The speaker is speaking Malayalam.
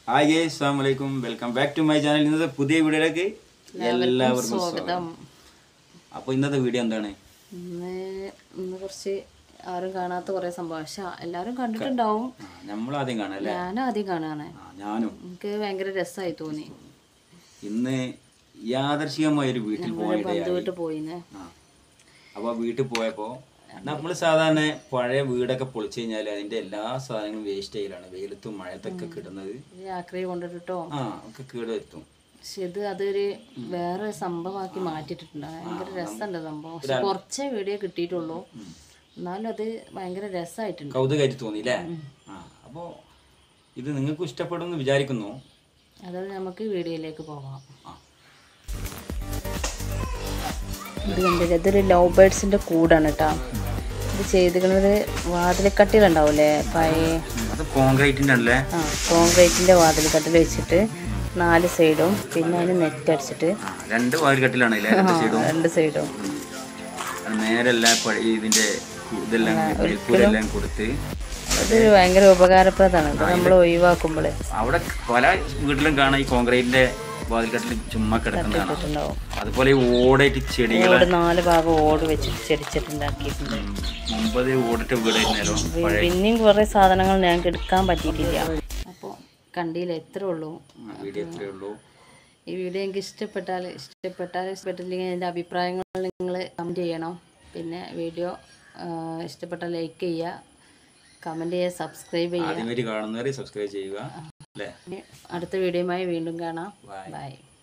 ഹായ് ഗേ അസ്സാം വലൈക്കും welcome back to my channel ഇന്നത്തെ പുതിയ വീഡിയോയിലേക്ക് എല്ലാവർക്കും സ്വാഗതം അപ്പോൾ ഇന്നത്തെ വീഡിയോ എന്താണ് ഇന്ന് ഇന്ന് കുറച്ച് ആരും കാണാത്ത കുറേ സംഭവം പക്ഷെ എല്ലാവരും കണ്ടിട്ടുണ്ടാവും നമ്മൾ ആദ്യം കാണാം അല്ലേ ഞാൻ ആദ്യം കാണുകയാണ് ആ, ഞാനും എനിക്ക് ഭയങ്കര രസമായി തോന്നി ഇന്ന് യാദർശികമായ ഒരു വീട്ടിൽ പോയിടയായി വീട്ടിൽ പോയിന്ന് ആ അപ്പോൾ വീട്ടിൽ പോയപ്പോൾ നമ്മൾ സാധാരണ പഴയ വീടൊക്കെ പൊളിച്ചു കഴിഞ്ഞാൽ അതിന്റെ എല്ലാ സാധനങ്ങളും വേസ്റ്റ് ചെയ്യലാണ് വെയിലത്തും മഴയത്തൊക്കെ കിടുന്നത് ആക്രി കൊണ്ടിട്ടോ ആ ഒക്കെ കേട് വരുത്തും പക്ഷെ ഇത് അതൊരു വേറെ സംഭവമാക്കി മാറ്റിയിട്ടുണ്ട് ഭയങ്കര രസമുണ്ട് സംഭവം പക്ഷെ കുറച്ചേ വീഡിയോ കിട്ടിയിട്ടുള്ളൂ എന്നാലും അത് ഭയങ്കര രസമായിട്ടുണ്ട് കൗതുകമായിട്ട് തോന്നി അല്ലേ ആ അപ്പോൾ ഇത് നിങ്ങൾക്കും ഇഷ്ടപ്പെടും എന്ന് വിചാരിക്കുന്നു അതായത് നമുക്ക് വീഡിയോയിലേക്ക് പോകാം ആ ഇത് കണ്ടില്ല ഇതൊരു ലവ് ബേർഡ്സിന്റെ കൂടാണ് കേട്ടോ ഇത് ചെയ്തിരിക്കുന്നത് വാതിൽക്കട്ടിലുണ്ടാവൂലേ പഴയ അത് കോൺക്രീറ്റിൻ്റെ അല്ലേ ആ കോൺക്രീറ്റിന്റെ വാതിൽക്കട്ടിൽ വെച്ചിട്ട് നാല് സൈഡും പിന്നെ അതിന് നെറ്റ് അടിച്ചിട്ട് ആ രണ്ട് വാതിൽക്കട്ടിലാണ് ഇല്ലേ രണ്ട് സൈഡും രണ്ട് സൈഡും അത് നേരെല്ലാം പഴ- ഇതിന്റെ കു- ഇതെല്ലാം മേൽക്കൂരെല്ലാം കൊടുത്ത് അത് ഭയങ്കര ഉപകാരപ്രദമാണ് ഇത് നമ്മൾ ഒഴിവാക്കുമ്പോൾ അവിടെ പല വീട്ടിലും കാണാം ഈ കോൺക്രീറ്റിന്റെ വാതിൽക്കട്ടിൽ ചുമ്മാ കിടക്കുന്നതാണ് ഇട്ടിട്ടുണ്ടാവും അതുപോലെ ഈ ഓടായിട്ട് ചെടികൾ ഓട് നാല് ഭാഗം ഓട് വെച്ചിട്ട് ചെടിച്ചിട്ടുണ്ടാക്കിയിട്ടുണ്ട് മുമ്പത് ഓടിട്ട വീടായിരുന്നല്ലോ പഴയ പിന്നെയും കുറേ സാധനങ്ങൾ ഞങ്ങൾക്ക് എടുക്കാൻ പറ്റിയിട്ടില്ല അപ്പോൾ കണ്ടില്ല എത്ര ഉള്ളൂ ആ, വീഡിയോ എത്രയേ ഉള്ളൂ ഈ വീഡിയോ എനിക്ക് ഇഷ്ടപ്പെട്ടാൽ ഇഷ്ടപ്പെട്ടാൽ ഇഷ്ടപ്പെട്ടില്ലെങ്കിൽ എൻ്റെ അഭിപ്രായങ്ങൾ നിങ്ങൾ കമൻറ്റ് ചെയ്യണം പിന്നെ വീഡിയോ ഇഷ്ടപ്പെട്ടാൽ ലൈക്ക് ചെയ്യുക കമൻറ്റ് ചെയ്യുക സബ്സ്ക്രൈബ് ചെയ്യുക ആദ്യമായിട്ട് കാണുന്നവരെ സബ്സ്ക്രൈബ് ചെയ്യുക അല്ലേ ഇനി അടുത്ത വീഡിയോയുമായി വീണ്ടും കാണാം Bye. ബൈ